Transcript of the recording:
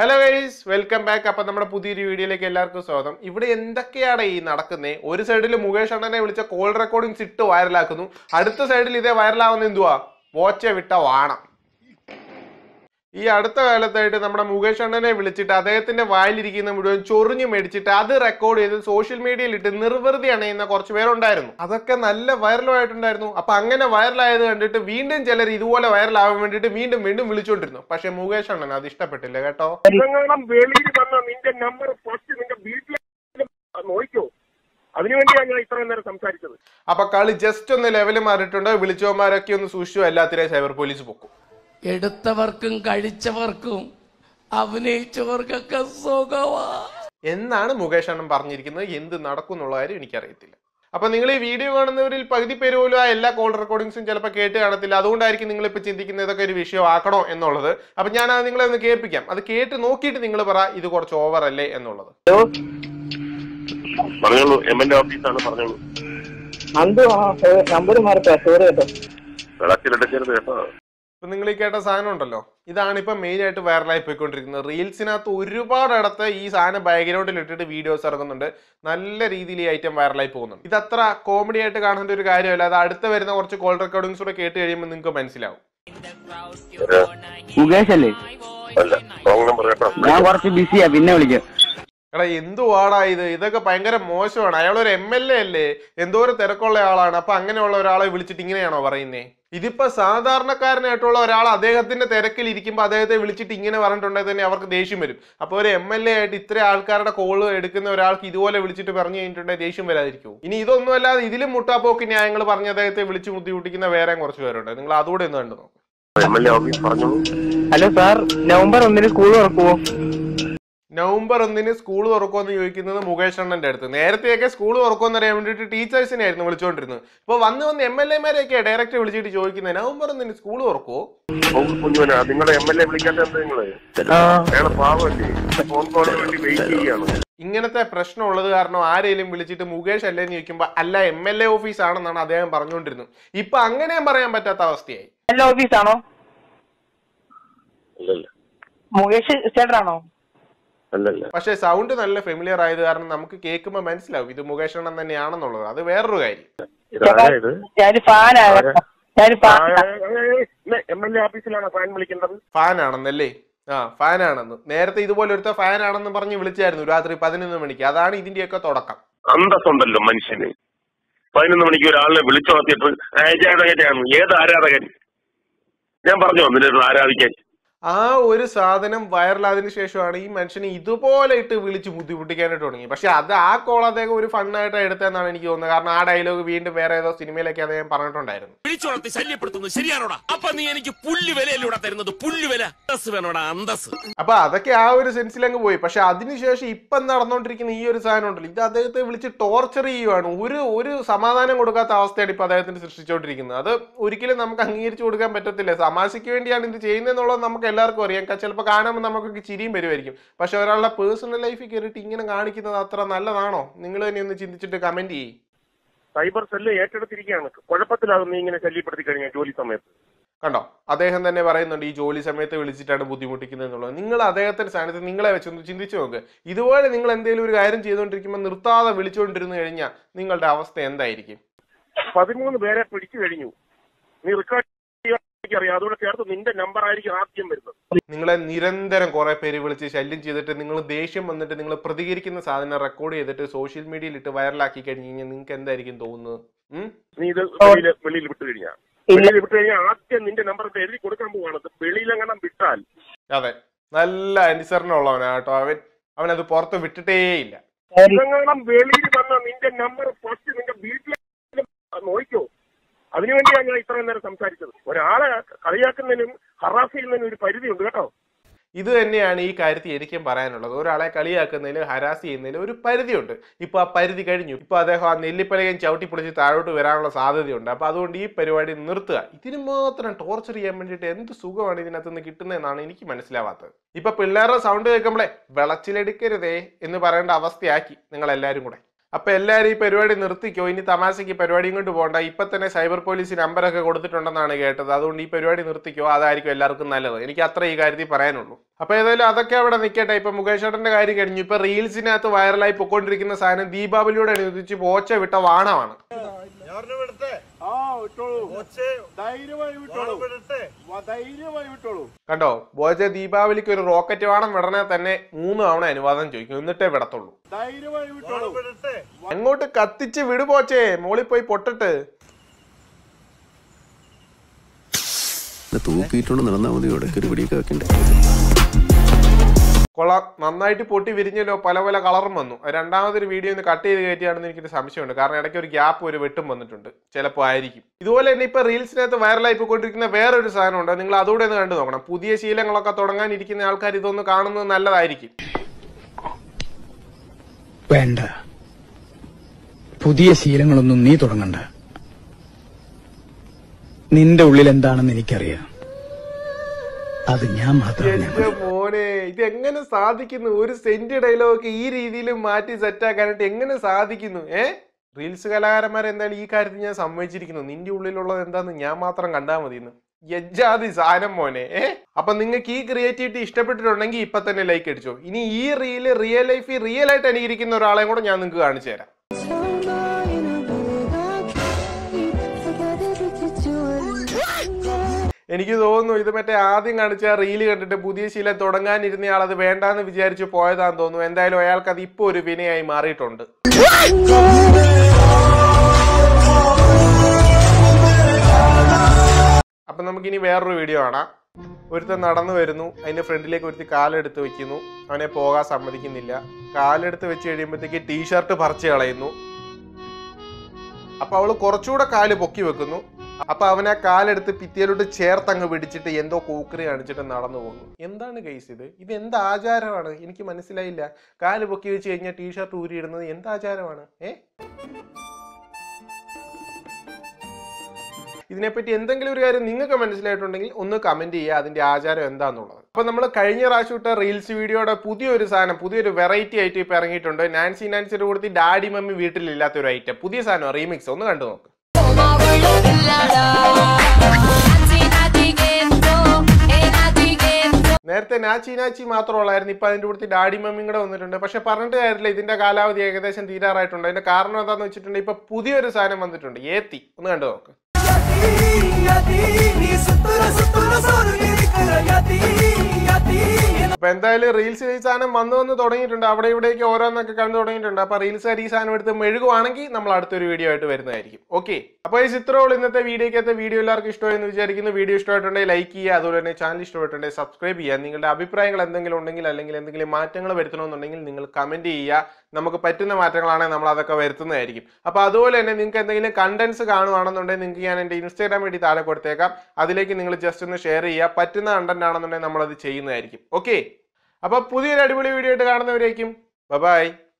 Hello guys welcome back അപ്പൊ നമ്മുടെ പുതിയൊരു വീഡിയോയിലേക്ക് എല്ലാവർക്കും സ്വാഗതം ഇവിടെ എന്തൊക്കെയാണ് ഈ നടക്കുന്നത് ഒരു സൈഡിൽ മുകേഷ് അണ്ണനെ വിളിച്ച കോൾ റെക്കോർഡിങ്സ് ഇട്ട് വൈറലാക്കുന്നു അടുത്ത സൈഡിൽ ഇതേ വൈറലാവുന്ന എന്തുവാ വോച്ച വിട്ട വാണം ഈ അടുത്ത കാലത്തായിട്ട് നമ്മുടെ മുകേഷ് അണ്ണനെ വിളിച്ചിട്ട് അദ്ദേഹത്തിന്റെ വായിലിരിക്കുന്ന മുഴുവൻ ചൊറിഞ്ഞു മേടിച്ചിട്ട് അത് റെക്കോർഡ് ചെയ്ത് സോഷ്യൽ മീഡിയയിൽ ഇട്ട് നിർവൃതി അണയുന്ന കുറച്ച് പേരുണ്ടായിരുന്നു അതൊക്കെ നല്ല വൈറലായിട്ടുണ്ടായിരുന്നു അപ്പൊ അങ്ങനെ വൈറലായത് കണ്ടിട്ട് വീണ്ടും ചിലർ ഇതുപോലെ വൈറലാവാൻ വേണ്ടിയിട്ട് വീണ്ടും വീണ്ടും വിളിച്ചുകൊണ്ടിരുന്നു പക്ഷെ മുകേഷ് അണ്ണൻ അത് ഇഷ്ടപ്പെട്ടില്ല കേട്ടോ ഇതെങ്ങാനും വെളിയിൽ വന്ന നിന്റെ നമ്പർ ഫസ്റ്റ് നിന്റെ വീട്ടിൽ നോക്കിക്കോ അതിനുവേണ്ടിയാണ് ഞാൻ ഇത്രയും നേരം സംസാരിച്ചത് അപ്പൊ കളി ജസ്റ്റ് ഒന്ന് ലെവൽ മാറിയിട്ടുണ്ട് വിളിച്ചവന്മാരൊക്കെ ഒന്ന് സൂക്ഷിച്ചു എല്ലാത്തിനെയും സൈബർ പോലീസ് പൊക്കും എടുത്തവർക്കും കഴിച്ചവർക്കും അഭിനയിച്ചവർക്കൊക്കെ സുഖമാ എന്നാണ് മുകേഷ് അണ്ണൻ പറഞ്ഞിരിക്കുന്നത് എന്ത് നടക്കും എന്നുള്ള കാര്യം എനിക്കറിയത്തില്ല അപ്പൊ നിങ്ങൾ ഈ വീഡിയോ കാണുന്നവരിൽ പകുതി പേര് പോലും ആ എല്ലാ കോൾ റെക്കോർഡിങ്സും ചിലപ്പോൾ കേട്ട് കാണത്തില്ല അതുകൊണ്ടായിരിക്കും നിങ്ങൾ ഇപ്പൊ ചിന്തിക്കുന്നത് ഇതൊക്കെ ഒരു വിഷയമാക്കണോ എന്നുള്ളത് അപ്പൊ ഞാൻ അത് നിങ്ങളെ ഒന്ന് കേൾപ്പിക്കാം അത് കേട്ട് നോക്കിയിട്ട് നിങ്ങൾ പറ ഇത് കുറച്ച് ഓവർ അല്ലേ എന്നുള്ളത് പറഞ്ഞോളൂ എം എൽ എ ഓഫീസാണ് പറഞ്ഞോളൂ അന്തു ആ നമ്പർ മാറിപ്പോ സോറി കേട്ടോ വിളക്കിലിടക്കരുത് കേട്ടോ ഇപ്പൊ നിങ്ങൾ ഈ കേട്ട സാധനം ഉണ്ടല്ലോ ഇതാണ് ഇപ്പൊ മെയിൻ ആയിട്ട് വൈറലായി പോയിക്കൊണ്ടിരിക്കുന്നത് റീൽസിനകത്ത് ഒരുപാട് ഇടത്ത് ഈ സാധനം ബാക്ക്ഗ്രൗണ്ടിൽ ഇട്ടിട്ട് വീഡിയോസ് ഇറങ്ങുന്നുണ്ട് നല്ല രീതിയിൽ ഈ ഐറ്റം വൈറലായി പോകുന്നുണ്ട് ഇത് അത്ര കോമഡി ആയിട്ട് കാണേണ്ട ഒരു കാര്യമല്ല അത് അടുത്ത് വരുന്ന കുറച്ച് കോൾ റെക്കോർഡിങ്സ് കൂടെ കേട്ട് കഴിയുമ്പോൾ നിങ്ങൾക്ക് മനസ്സിലാവും മുകേഷ് അല്ലേ അല്ല റോങ് നമ്പർ കേട്ടോ ഞാൻ കുറച്ച് ബിസിയാ പിന്നെ വിളിക്കാം എടാ എന്തുവാടാ ഇത് ഇതൊക്കെ ഭയങ്കര മോശമാണ് അയാൾ ഒരു എം എൽ എ അല്ലേ എന്തോരം തിരക്കുള്ള ആളാണ് അപ്പൊ അങ്ങനെയുള്ള ഒരാളെ വിളിച്ചിട്ട് ഇങ്ങനെയാണോ പറയുന്നേ ഇതിപ്പോ സാധാരണക്കാരനായിട്ടുള്ള ഒരാൾ അദ്ദേഹത്തിന്റെ തിരക്കിൽ ഇരിക്കുമ്പോൾ അദ്ദേഹത്തെ വിളിച്ചിട്ട് ഇങ്ങനെ പറഞ്ഞിട്ടുണ്ടെങ്കിൽ തന്നെ അവർക്ക് ദേഷ്യം വരും അപ്പോൾ ഒരു എം എൽ എ ആയിട്ട് ഇത്ര ആൾക്കാരുടെ കോള് എടുക്കുന്ന ഒരാൾക്ക് ഇതുപോലെ വിളിച്ചിട്ട് പറഞ്ഞു കഴിഞ്ഞിട്ടുണ്ടെങ്കിൽ ദേഷ്യം വരാതിരിക്കും ഇനി ഇതൊന്നും അല്ലാതെ ഇതിലും മുട്ടാപ്പോക്ക് ന്യായങ്ങൾ പറഞ്ഞ് അദ്ദേഹത്തെ വിളിച്ച് ബുദ്ധിമുട്ടിക്കുന്ന വേറെ കുറച്ച് പേരുണ്ട് നിങ്ങൾ അതുകൂടെ ഒന്ന് കണ്ടു നോക്കും എം എൽ എ ഓഫീസ് പറഞ്ഞോളൂ ഹലോ സാർ നവംബർ ഒന്നിന് സ്കൂൾ തുറക്കുമോ നവംബർ ഒന്നിന് സ്കൂൾ തുറക്കുമെന്ന് ചോദിക്കുന്നത് മുകേഷ് അണ്ണന്റെ അടുത്ത് നേരത്തെയൊക്കെ സ്കൂൾ തുറക്കുമെന്ന് അറിയാൻ വേണ്ടിയിട്ട് ടീച്ചേഴ്സിനെ ആയിരുന്നു വിളിച്ചുകൊണ്ടിരുന്നത് ഇപ്പൊ വന്ന് വന്ന് എം എൽ എമാരെയൊക്കെ ഡയറക്റ്റ് വിളിച്ചിട്ട് ചോദിക്കുന്നത് നവംബർ ഒന്നിന് സ്കൂൾ തുറക്കുമോ കുഞ്ഞുവന നിങ്ങളുടെ എം എൽ എ വിളിക്കാത്ത എന്താ നിങ്ങള് അയാള് പാവല്ലേ ഫോൺ കോളിന് വേണ്ടി വെയിറ്റ് ചെയ്യാണ് ഇങ്ങനത്തെ പ്രശ്നമുള്ളത് കാരണം ആരെയും വിളിച്ചിട്ട് മുകേഷ് അല്ലേ എന്ന് ചോദിക്കുമ്പോൾ അല്ല എം എൽ എ ഓഫീസ് ആണെന്നാണ് അദ്ദേഹം പറഞ്ഞുകൊണ്ടിരുന്നത് ഇപ്പൊ അങ്ങനെയും പറയാൻ പറ്റാത്ത അവസ്ഥയായി എല്ലാ ഓഫീസാണോ അല്ലല്ല മുകേഷ് ചേട്ടനാണോ അല്ലല്ല പക്ഷേ സൗണ്ട് നല്ല ഫെമിലിയർ ആയത് കാരണം നമുക്ക് കേൾക്കുമ്പോൾ മനസ്സിലാവും ഇത് മുകേഷ് അണ്ണൻ തന്നെയാണെന്നുള്ളത് അത് വേറൊരു കാര്യം ഇതാരായത് ഞാൻ ഫാനാണ് ഞാൻ ഫാൻ എം എൽ എ ഓഫീസിലാണ് ഫാൻ വിളിക്കേണ്ടത് ഫാൻ ആണെന്നല്ലേ ആ ഫാൻ ആണെന്ന് നേരത്തെ ഇതുപോലെ ഒരുത്ത ഫാൻ ആണെന്ന് പറഞ്ഞ് വിളിച്ചായിരുന്നു രാത്രി പതിനൊന്ന് മണിക്ക് അതാണ് ഇതിന്റെയൊക്കെ തുടക്കം അന്തസ്സുണ്ടല്ലോ മനുഷ്യന് പതിനൊന്ന് മണിക്ക് ഒരാളിനെ വിളിച്ചുണർത്തിയിട്ട് ആരാധകനാണ് ഏത് ആരാധകൻ ഞാൻ പറഞ്ഞു നിന്നെ ആരാധിക്കാൻ ആ ഒരു സാധനം വൈറലായതിനു ശേഷമാണ് ഈ മനുഷ്യനെ ഇതുപോലെ ഇട്ട് വിളിച്ച് ബുദ്ധിമുട്ടിക്കാനായിട്ട് തുടങ്ങി പക്ഷെ അത് ആ കോൾ അദ്ദേഹം ഒരു ഫണ്ണായിട്ട് എടുത്തതെന്നാണ് എനിക്ക് തോന്നുന്നത് കാരണം ആ ഡയലോഗ് വീണ്ടും വേറെ ഏതോ സിനിമയിലൊക്കെ അദ്ദേഹം പറഞ്ഞിട്ടുണ്ടായിരുന്നു വിളിച്ചുണർത്തി ശല്യപ്പെടുത്തുന്നത് ശരിയാണോടാ അപ്പൊ നീ എനിക്ക് പുല്ല് വിലയല്ലൂടെ തരുന്നത് പുല്ല് വില അന്തസ് വേണോടാ അന്തസ് അപ്പൊ അതൊക്കെ ആ ഒരു സെൻസിൽ അങ്ങ് പോയി പക്ഷെ അതിനുശേഷം ഇപ്പം നടന്നുകൊണ്ടിരിക്കുന്ന ഈ ഒരു സാധനം ഉണ്ടല്ലോ ഇത് അദ്ദേഹത്തെ വിളിച്ച് ടോർച്ചർ ചെയ്യുവാണ് ഒരു ഒരു സമാധാനം കൊടുക്കാത്ത അവസ്ഥയാണ് ഇപ്പൊ അദ്ദേഹത്തിന് സൃഷ്ടിച്ചുകൊണ്ടിരിക്കുന്നത് അത് ഒരിക്കലും നമുക്ക് അംഗീകരിച്ചു കൊടുക്കാൻ പറ്റത്തില്ല തമാശയ്ക്ക് വേണ്ടിയാണ് ഇത് ചെയ്യുന്നതെന്നുള്ളത് നമുക്ക് എല്ലാവർക്കും അറിയാം ചിലപ്പോൾ കാണുമ്പോൾ നമുക്കൊക്കെ ചിരിയും വരുമായിരിക്കും പക്ഷെ ഒരാളുടെ പേഴ്സണൽ ലൈഫിൽ കയറിയിട്ട് ഇങ്ങനെ കാണിക്കുന്നത് അത്ര നല്ലതാണോ നിങ്ങൾ തന്നെ ഒന്ന് ചിന്തിച്ചിട്ട് കമന്റ് ചെയ്യ് സൈബർ സെല്ല് ഏറ്റെടുത്തിരിക്കുകയാണ് കുഴപ്പത്തിലാകും നീ ഇങ്ങനെ ശല്യപ്പെടുത്തി കഴിഞ്ഞാൽ ജോലി സമയത്ത് കണ്ടോ അദ്ദേഹം തന്നെ പറയുന്നുണ്ട് ഈ ജോലി സമയത്ത് വിളിച്ചിട്ടാണ് ബുദ്ധിമുട്ടിക്കുന്നത് എന്നുള്ളത് നിങ്ങൾ അദ്ദേഹത്തിന്റെ സ്ഥാനത്ത് നിങ്ങളെ വെച്ചൊന്ന് ചിന്തിച്ചു നോക്ക് ഇതുപോലെ നിങ്ങൾ എന്തെങ്കിലും ഒരു കാര്യം ചെയ്തുകൊണ്ടിരിക്കുമ്പോൾ നിർത്താതെ വിളിച്ചുകൊണ്ടിരുന്നു കഴിഞ്ഞാൽ നിങ്ങളുടെ അവസ്ഥ എന്തായിരിക്കും പതിമൂന്ന് പേരെ പിടിച്ചു കഴിഞ്ഞു നീ റെക്കോർഡ് അറിയാം അതുകൊണ്ട് ചേർത്ത് നിന്റെ നമ്പർ ആയിരിക്കും ആദ്യം വരുന്നത് നിങ്ങളെ നിരന്തരം കുറെ പേര് വിളിച്ച് ശല്യം ചെയ്തിട്ട് നിങ്ങൾ ദേഷ്യം വന്നിട്ട് നിങ്ങൾ പ്രതികരിക്കുന്ന സാധനം റെക്കോർഡ് ചെയ്തിട്ട് സോഷ്യൽ മീഡിയയിൽ ഇട്ട് വൈറലാക്കി കഴിഞ്ഞ് കഴിഞ്ഞാൽ നിങ്ങൾക്ക് എന്തായിരിക്കും തോന്നുന്നത് ഉം? നീ ഇത് വെളിയിൽ വെളിയിൽ വിട്ടു കഴിഞ്ഞാൽ വെളിയിൽ വിട്ടു കഴിഞ്ഞാൽ ആദ്യം നിന്റെ നമ്പർ എഴുതി കൊടുക്കാൻ പോവാണ് ഇത് വെളിയിലെങ്ങനെ വിട്ടാൽ അതെ നല്ല അനുസരണമുള്ളവനാ കേട്ടോ അവൻ അവനത് പുറത്ത് വിട്ടിട്ടേയില്ല ഇതെങ്ങാനും വെളിയിൽ വന്ന നിന്റെ നമ്പർ ഫസ്റ്റ് നിന്റെ വീട്ടിൽ നോക്കിക്കോ അതിനുവേണ്ടിയാണ് ഞാൻ ഇത്രയും നേരം സംസാരിച്ചത് ഒരാളെ കളിയാക്കുന്നതിനും ഹറാസ് ചെയ്യുന്നതിനും ഒരു പരിധിയുണ്ട് കേട്ടോ ഇത് തന്നെയാണ് ഈ കാര്യത്തിൽ എനിക്കും പറയാനുള്ളത് ഒരാളെ കളിയാക്കുന്നതിന് ഹരാസ് ചെയ്യുന്നതിന് ഒരു പരിധിയുണ്ട് ഇപ്പൊ ആ പരിധി കഴിഞ്ഞു ഇപ്പൊ അദ്ദേഹം ആ നെല്ലിപ്പലകയും ചവിട്ടി പൊളിച്ച് താഴോട്ട് വരാനുള്ള സാധ്യതയുണ്ട് അപ്പൊ അതുകൊണ്ട് ഈ പരിപാടി നിർത്തുക ഇതിന് മാത്രം ടോർച്ചർ ചെയ്യാൻ വേണ്ടിയിട്ട് എന്ത് സുഖമാണ് ഇതിനകത്ത് നിന്ന് കിട്ടുന്നതെന്നാണ് എനിക്ക് മനസ്സിലാവാത്തത് ഇപ്പൊ പിള്ളേരുടെ സൗണ്ട് കേൾക്കുമ്പോഴേ വിളച്ചിലെടുക്കരുതേ എന്ന് പറയേണ്ട അവസ്ഥയാക്കി നിങ്ങൾ എല്ലാവരും കൂടെ അപ്പൊ എല്ലാരും ഈ പരിപാടി നിർത്തിക്കോ ഇനി തമാശക്ക് പരിപാടിയും കൊണ്ട് പോകണ്ട ഇപ്പൊ തന്നെ സൈബർ പോലീസ് നമ്പറൊക്കെ കൊടുത്തിട്ടുണ്ടെന്നാണ് കേട്ടത് അതുകൊണ്ട് ഈ പരിപാടി നിർത്തിക്കോ അതായിരിക്കും എല്ലാവർക്കും നല്ലത് എനിക്ക് അത്ര ഈ കാര്യത്തിൽ പറയാനുള്ളൂ അപ്പൊ ഏതായാലും അതൊക്കെ അവിടെ നിൽക്കട്ടെ ഇപ്പൊ മുകേഷ് ഏട്ടന്റെ കാര്യം കഴിഞ്ഞു ഇപ്പൊ റീൽസിനകത്ത് വൈറലായി പൊക്കോണ്ടിരിക്കുന്ന സാധനം ദീപാവലിയോട് അനുബന്ധിച്ച് പോച്ച വിട്ട വാണമാണ് കണ്ടോ ബോജ ദീപാവലിക്ക് ഒരു റോക്കറ്റ് വാണം വിടണേ തന്നെ മൂന്ന് തവണ അനുവാദം ചോദിക്കും എന്നിട്ടേ വിടത്തുള്ളൂ അങ്ങോട്ട് കത്തിച്ച് വിടു പോച്ചേ മോളിൽ പോയി പൊട്ടിട്ട് തൂക്കിയിട്ടുണ്ട് നടന്നാൽ മതി ഇവിടെ ഒരു പിടിയൊക്കെ വെക്കണ്ടേ കൊള്ളാം നന്നായിട്ട് പൊട്ടി വിരിഞ്ഞല്ലോ പല പല കളറും വന്നു അത് രണ്ടാമതൊരു വീഡിയോ ഒന്ന് കട്ട് ചെയ്ത് കയറ്റിയാണെന്ന് എനിക്കൊരു സംശയമുണ്ട് കാരണം ഇടയ്ക്ക് ഒരു ഗ്യാപ്പ് ഒരു വെട്ടും വന്നിട്ടുണ്ട് ചിലപ്പോൾ ആയിരിക്കും ഇതുപോലെ തന്നെ ഇപ്പൊ റീൽസിനകത്ത് വൈറലായി പോയിക്കൊണ്ടിരിക്കുന്ന വേറൊരു സാധനമുണ്ട് നിങ്ങൾ അതുകൂടെ ഒന്ന് കണ്ടു നോക്കണം പുതിയ ശീലങ്ങളൊക്കെ തുടങ്ങാനിരിക്കുന്ന ആൾക്കാർ ഇതൊന്ന് കാണുന്നത് നല്ലതായിരിക്കും വേണ്ട പുതിയ ശീലങ്ങളൊന്നും നീ തുടങ്ങണ്ട നിന്റെ ഉള്ളിൽ എന്താണെന്ന് എനിക്കറിയാം അത് ഞാൻ മാത്രം എന്റെ മോനെ ഇത് എങ്ങനെ സാധിക്കുന്നു ഒരു സെന്റ് ഡയലോഗ് ഈ രീതിയിൽ മാറ്റി സെറ്റ് ആക്കാനായിട്ട് എങ്ങനെ സാധിക്കുന്നു ഏ റീൽസ് കലാകാരന്മാരെ എന്തായാലും ഈ കാര്യത്തിൽ ഞാൻ സമ്മതിച്ചിരിക്കുന്നു നിന്റെ ഉള്ളിലുള്ളത് എന്താന്ന് ഞാൻ മാത്രം കണ്ടാൽ മതി എന്ന് യജ്ജാതി സാധനം മോനെ ഏ അപ്പൊ നിങ്ങൾക്ക് ഈ ക്രിയേറ്റിവിറ്റി ഇഷ്ടപ്പെട്ടിട്ടുണ്ടെങ്കിൽ ഇപ്പൊ തന്നെ ലൈക്ക് അടിച്ചോ ഇനി ഈ റീല് റിയൽ ലൈഫിൽ റിയൽ ആയിട്ട് അനുകരിക്കുന്ന ഒരാളെയും കൂടെ ഞാൻ നിങ്ങൾക്ക് കാണിച്ചു തരാം എനിക്ക് തോന്നുന്നു ഇത് മറ്റേ ആദ്യം കാണിച്ച ആ റീല് കണ്ടിട്ട് പുതിയ ശീലം തുടങ്ങാനിരുന്ന ആൾ അത് വേണ്ടാന്ന് വിചാരിച്ച് പോയതാന്ന് തോന്നുന്നു എന്തായാലും അയാൾക്ക് അത് ഇപ്പൊ ഒരു വിനയായി മാറിയിട്ടുണ്ട് അപ്പൊ നമുക്കിനി വേറൊരു വീഡിയോ കാണാം ഒരുത്തൻ നടന്നു വരുന്നു അതിന്റെ ഫ്രണ്ടിലേക്ക് ഒരുത്തി കാലെടുത്ത് വെക്കുന്നു അവനെ പോകാൻ സമ്മതിക്കുന്നില്ല കാലെടുത്ത് വെച്ച് കഴിയുമ്പോഴത്തേക്ക് ടീഷർട്ട് പറിച്ച് കളയുന്നു അപ്പൊ അവള് കുറച്ചുകൂടെ കാല് പൊക്കി വെക്കുന്നു അപ്പൊ അവൻ ആ കാലെടുത്ത് ഭിത്തിയിലോട്ട് ചേർത്തങ്ങ് പിടിച്ചിട്ട് എന്തോ കൂക്കറി കാണിച്ചിട്ട് നടന്നു പോകുന്നു എന്താണ് കേസ് ഇത് ഇത് എന്ത് ആചാരമാണ് എനിക്ക് മനസ്സിലായില്ല കാല് പൊക്കി വെച്ച് കഴിഞ്ഞാൽ ടീഷർട്ട് ഊരിയിടുന്നത് എന്ത് ആചാരമാണ് ഏ ഇതിനെപ്പറ്റി എന്തെങ്കിലും ഒരു കാര്യം നിങ്ങൾക്ക് മനസ്സിലായിട്ടുണ്ടെങ്കിൽ ഒന്ന് കമന്റ് ചെയ്യുക അതിന്റെ ആചാരം എന്താന്നുള്ളത് അപ്പൊ നമ്മൾ കഴിഞ്ഞ പ്രാവശ്യം ഇട്ട റീൽസ് വീഡിയോയുടെ പുതിയൊരു സാധനം പുതിയൊരു വെറൈറ്റി ആയിട്ട് ഇപ്പൊ ഇറങ്ങിയിട്ടുണ്ട് നാൻസി നാൻസിയുടെ കൂടെ ഡാഡി മമ്മി വീട്ടിലില്ലാത്ത ഒരു ഐറ്റം പുതിയ സാധനം റീമിക്സ് ഒന്ന് കണ്ടു നോക്ക് നേരത്തെ നാച്ചി നാച്ചി മാത്രമുള്ളായിരുന്നു ഇപ്പൊ അതിന്റെ കൂടെ ഡാഡി മമ്മിയും കൂടെ വന്നിട്ടുണ്ട് പക്ഷെ പറഞ്ഞിട്ട് കാര്യമില്ല ഇതിന്റെ കാലാവധി ഏകദേശം തീരാറായിട്ടുണ്ട് അതിന്റെ കാരണം എന്താന്ന് വെച്ചിട്ടുണ്ടെങ്കിൽ ഇപ്പൊ പുതിയൊരു സാധനം വന്നിട്ടുണ്ട് ഏത്തി ഒന്ന് കണ്ടു നോക്ക് അപ്പൊ എന്തായാലും റീൽസ് ഈ സാധനം വന്നു വന്ന് തുടങ്ങിയിട്ടുണ്ട് അവിടെ ഇവിടേക്ക് ഓരോന്നൊക്കെ കണ്ടു തുടങ്ങിയിട്ടുണ്ട് അപ്പൊ റീൽസ് ഈ സാധനം എടുത്ത് മെഴുകുവാണെങ്കിൽ നമ്മൾ അടുത്തൊരു വീഡിയോ ആയിട്ട് വരുന്നതായിരിക്കും ഓക്കെ അപ്പൊ ഈ ചിത്രമുള്ള ഇന്നത്തെ വീഡിയോക്കകത്ത് വീഡിയോ എല്ലാവർക്കും ഇഷ്ടമായെന്ന് വിചാരിക്കുന്നു വീഡിയോ ഇഷ്ടമായിട്ടുണ്ടെങ്കിൽ ലൈക്ക് ചെയ്യുക അതുപോലെ തന്നെ ചാനൽ ഇഷ്ടമായിട്ടുണ്ടെങ്കിൽ സബ്സ്ക്രൈബ് ചെയ്യുക നിങ്ങളുടെ അഭിപ്രായങ്ങൾ എന്തെങ്കിലും ഉണ്ടെങ്കിൽ അല്ലെങ്കിൽ എന്തെങ്കിലും മാറ്റങ്ങൾ വരുത്തണമെന്നുണ്ടെങ്കിൽ നിങ്ങൾ കമന്റ് ചെയ്യുക നമുക്ക് പറ്റുന്ന മാറ്റങ്ങളാണെങ്കിൽ നമ്മൾ അതൊക്കെ വരുത്തുന്നതായിരിക്കും അപ്പൊ അതുപോലെ തന്നെ നിങ്ങൾക്ക് എന്തെങ്കിലും കണ്ടന്റ്സ് കാണുവാണെന്നുണ്ടെങ്കിൽ നിങ്ങൾക്ക് ഞാൻ എൻ്റെ ഇൻസ്റ്റാഗ്രാം വേണ്ടി താഴെ കൊടുത്തേക്കാം അതിലേക്ക് നിങ്ങൾ ജസ്റ്റ് ഒന്ന് ഷെയർ ചെയ്യുക പറ്റുന്ന കണ്ടന്റ് ആണെന്നുണ്ടെങ്കിൽ നമ്മളത് ചെയ്യുന്നതായിരിക്കും ഓക്കെ അപ്പൊ പുതിയൊരു അടിപൊളി വീഡിയോ ആയിട്ട് കാണുന്നവരേക്കും ബൈ